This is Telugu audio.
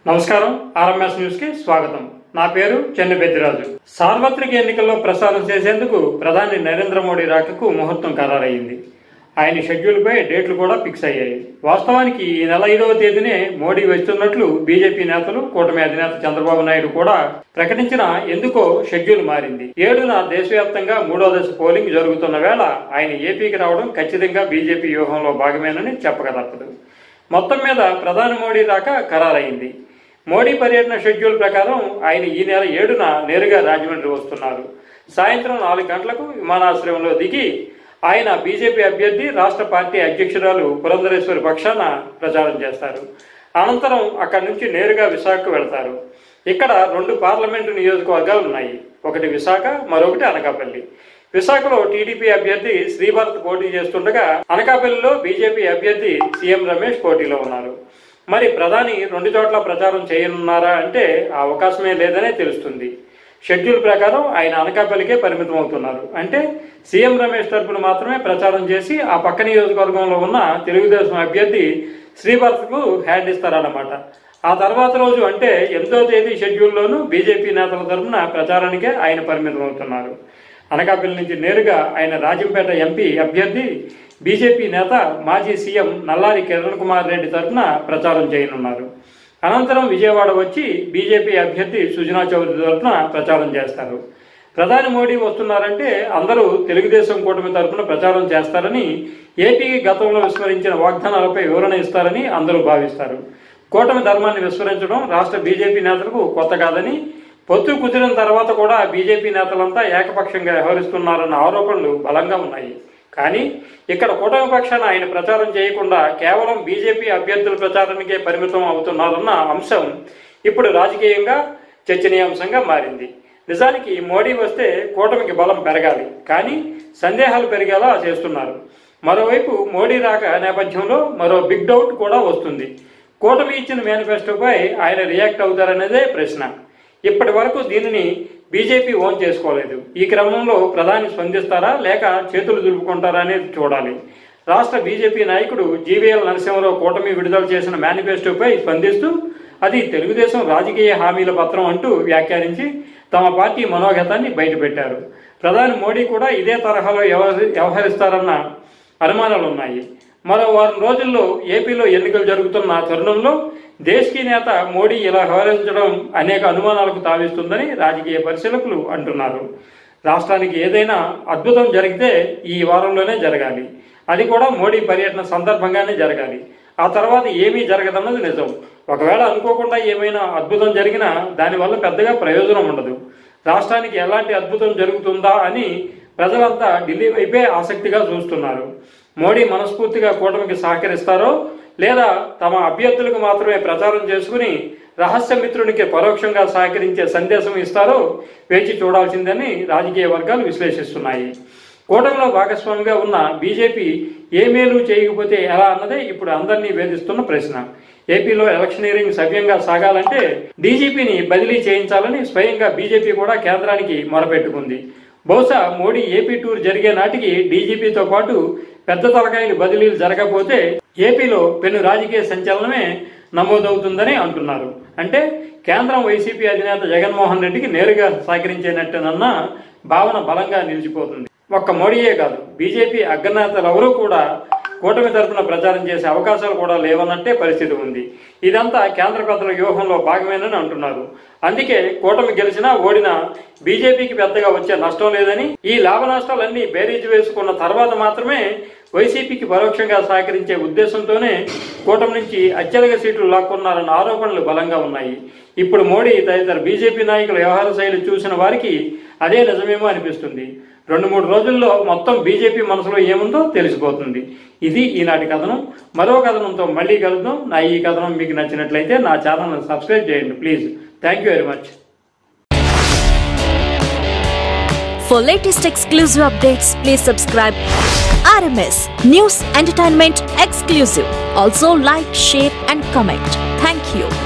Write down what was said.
నమస్కారం ఆర్ఎంఎస్ న్యూస్ కి స్వాగతం నా పేరు చెన్ను పెద్దిరాజు సార్వత్రిక ఎన్నికల్లో ప్రసారం చేసేందుకు ప్రధాని నరేంద్ర మోడీ రాకకు ముహూర్తం ఖరారయ్యింది ఆయన షెడ్యూల్పై డేట్లు కూడా ఫిక్స్ అయ్యాయి వాస్తవానికి ఈ నెల ఐదవ తేదీనే మోడీ వస్తున్నట్లు బీజేపీ నేతలు కూటమి అధినేత చంద్రబాబు నాయుడు కూడా ప్రకటించిన ఎందుకో షెడ్యూల్ మారింది ఏడున దేశవ్యాప్తంగా మూడో దశ పోలింగ్ జరుగుతున్న వేళ ఆయన ఏపీకి రావడం ఖచ్చితంగా బీజేపీ వ్యూహంలో భాగమేనని చెప్పక తప్పదు మొత్తం మీద ప్రధాని మోడీ రాక ఖరారైంది మోడీ పర్యటన షెడ్యూల్ ప్రకారం ఆయన ఈ నెల ఏడున నేరుగా రాజమండ్రి వస్తున్నారు సాయంత్రం నాలుగు గంటలకు విమానాశ్రయంలో దిగి ఆయన బీజేపీ అభ్యర్థి రాష్ట్ర పార్టీ అధ్యక్షురాలు పురంధరేశ్వరి పక్షాన ప్రచారం చేస్తారు అనంతరం అక్కడి నుంచి నేరుగా విశాఖకు వెళతారు ఇక్కడ రెండు పార్లమెంటు నియోజకవర్గాలు ఉన్నాయి ఒకటి విశాఖ మరొకటి అనకాపల్లి విశాఖలో టీడీపీ అభ్యర్థి శ్రీభరత్ పోటీ చేస్తుండగా అనకాపల్లిలో బీజేపీ అభ్యర్థి సీఎం రమేష్ పోటీలో ఉన్నారు మరి ప్రధాని రెండు చోట్ల ప్రచారం చేయనున్నారా అంటే ఆ అవకాశమే లేదనే తెలుస్తుంది షెడ్యూల్ ప్రకారం ఆయన అనకాపల్లికే పరిమితం అవుతున్నారు అంటే సీఎం రమేష్ తరపున మాత్రమే ప్రచారం చేసి ఆ పక్క నియోజకవర్గంలో ఉన్న తెలుగుదేశం అభ్యర్థి శ్రీభరత్కు హ్యాండ్ ఇస్తారన్నమాట ఆ తర్వాత రోజు అంటే ఎనిమిదో తేదీ షెడ్యూల్లోనూ బీజేపీ నేతల తరపున ప్రచారానికే ఆయన పరిమితం అవుతున్నారు అనకాపల్లి నుంచి నేరుగా ఆయన రాజంపేట ఎంపీ అభ్యర్థి బీజేపీ నేత మాజీ సీఎం నల్లారి కిరణ్ కుమార్ రెడ్డి తరఫున ప్రచారం చేయనున్నారు అనంతరం విజయవాడ వచ్చి బీజేపీ అభ్యర్థి సుజనా చౌదరి తరఫున ప్రచారం చేస్తారు ప్రధాని మోడీ వస్తున్నారంటే అందరూ తెలుగుదేశం కూటమి తరఫున ప్రచారం చేస్తారని ఏపీకి గతంలో విస్మరించిన వాగ్దానాలపై వివరణ ఇస్తారని అందరూ భావిస్తారు కూటమి ధర్మాన్ని విస్మరించడం రాష్ట్ర బీజేపీ నేతలకు కొత్త కాదని పొత్తు కుదిరిన తర్వాత కూడా బీజేపీ నేతలంతా ఏకపక్షంగా వ్యవహరిస్తున్నారన్న ఆరోపణలు బలంగా ఉన్నాయి కానీ ఇక్కడ కూటమి పక్షాన ఆయన ప్రచారం చేయకుండా కేవలం బీజేపీ అభ్యర్థుల ప్రచారానికే పరిమితం అవుతున్నారన్న అంశం ఇప్పుడు రాజకీయంగా చర్చనీయాంశంగా మారింది నిజానికి మోడీ వస్తే కూటమికి బలం పెరగాలి కానీ సందేహాలు పెరిగేలా చేస్తున్నారు మరోవైపు మోడీ రాక నేపథ్యంలో మరో బిగ్ డౌట్ కూడా వస్తుంది కూటమి ఇచ్చిన మేనిఫెస్టోపై ఆయన రియాక్ట్ అవుతారనేదే ప్రశ్న ఇప్పటి వరకు దీనిని బీజేపీ ఓన్ చేసుకోలేదు ఈ క్రమంలో ప్రధాని స్పందిస్తారా లేక చేతులు దులుపుకుంటారా అనేది చూడాలి రాష్ట్ర బీజేపీ నాయకుడు జీవీఎల్ నరసింహరావు కూటమి విడుదల చేసిన మేనిఫెస్టోపై స్పందిస్తూ అది తెలుగుదేశం రాజకీయ హామీల పత్రం అంటూ వ్యాఖ్యానించి తమ పార్టీ మనోగతాన్ని బయటపెట్టారు ప్రధాని మోడీ కూడా ఇదే తరహాలో వ్యవహరి వ్యవహరిస్తారన్న అనుమానాలు ఉన్నాయి మరో వారం రోజుల్లో ఏపీలో ఎన్నికలు జరుగుతున్న తరుణంలో దేశీ నేత మోడీ ఇలా వ్యవహరించడం అనేక అనుమానాలకు తావిస్తుందని రాజకీయ పరిశీలకులు అంటున్నారు రాష్ట్రానికి ఏదైనా అద్భుతం జరిగితే ఈ వారంలోనే జరగాలి అది కూడా మోడీ పర్యటన సందర్భంగానే జరగాలి ఆ తర్వాత ఏమీ జరగదన్నది నిజం ఒకవేళ అనుకోకుండా ఏమైనా అద్భుతం జరిగినా దానివల్ల పెద్దగా ప్రయోజనం ఉండదు రాష్ట్రానికి ఎలాంటి అద్భుతం జరుగుతుందా అని ప్రజలంతా ఢిల్లీ వైపే ఆసక్తిగా చూస్తున్నారు మోడీ మనస్ఫూర్తిగా కూటమికి సహకరిస్తారో లేదా తమ అభ్యర్థులకు మాత్రమే ప్రచారం చేసుకుని రహస్య మిత్రునికి పరోక్షంగా సహకరించే సందేశం ఇస్తారో వేచి చూడాల్సిందని రాజకీయ వర్గాలు విశ్లేషిస్తున్నాయి కూటమిలో భాగస్వామిగా ఉన్న బీజేపీ ఏ మేలు చేయకపోతే ఎలా అన్నదే ఇప్పుడు అందరినీ వేధిస్తున్న ప్రశ్న ఏపీలో ఎలక్షనీరింగ్ సవ్యంగా సాగాలంటే డీజీపీని బదిలీ చేయించాలని స్వయంగా బీజేపీ కూడా కేంద్రానికి మొరపెట్టుకుంది బహుశా మోడీ ఏపీ టూర్ జరిగే నాటికి డీజీపీతో పాటు పెద్ద తలకాయలు బదిలీలు జరగకపోతే ఏపీలో పెను రాజకీయ సంచలనమే నమోదవుతుందని అంటున్నారు అంటే కేంద్రం వైసీపీ అధినేత జగన్మోహన్ రెడ్డికి నేరుగా సహకరించేనట్టునన్న భావన బలంగా నిలిచిపోతుంది ఒక్క మోడీయే కాదు బీజేపీ అగ్రనేతలు ఎవరూ కూడా కూటమి తరఫున ప్రచారం చేసే అవకాశాలు కూడా లేవన్నట్టే పరిస్థితి ఉంది ఇదంతా కేంద్ర పెద్దల వ్యూహంలో భాగమేనని అంటున్నారు అందుకే కూటమి గెలిచినా ఓడినా బీజేపీకి పెద్దగా వచ్చే నష్టం లేదని ఈ లాభ నష్టాలన్నీ బేరీజు వేసుకున్న తర్వాత మాత్రమే వైసీపీకి పరోక్షంగా సహకరించే ఉద్దేశంతోనే కూటమి నుంచి అత్యధిక సీట్లు లాక్కున్నారన్న ఆరోపణలు బలంగా ఉన్నాయి ఇప్పుడు మోడీ తదితర బీజేపీ నాయకుల వ్యవహార శైలి చూసిన వారికి అదే నిజమేమో అనిపిస్తుంది రెండు మూడు రోజుల్లో మొత్తం బీజేపీ మనసులో ఏముందో తెలిసిపోతుంది ఇది ఈనాటి కథనం మరో కథనంతో మళ్ళీ కలుద్దాం నా ఈ కథనం మీకు నచ్చినట్లయితే నా ఛానల్ని సబ్స్క్రైబ్ చేయండి please thank you very much For latest exclusive updates, please subscribe RMS News Entertainment Exclusive. Also like, share and comment. Thank you.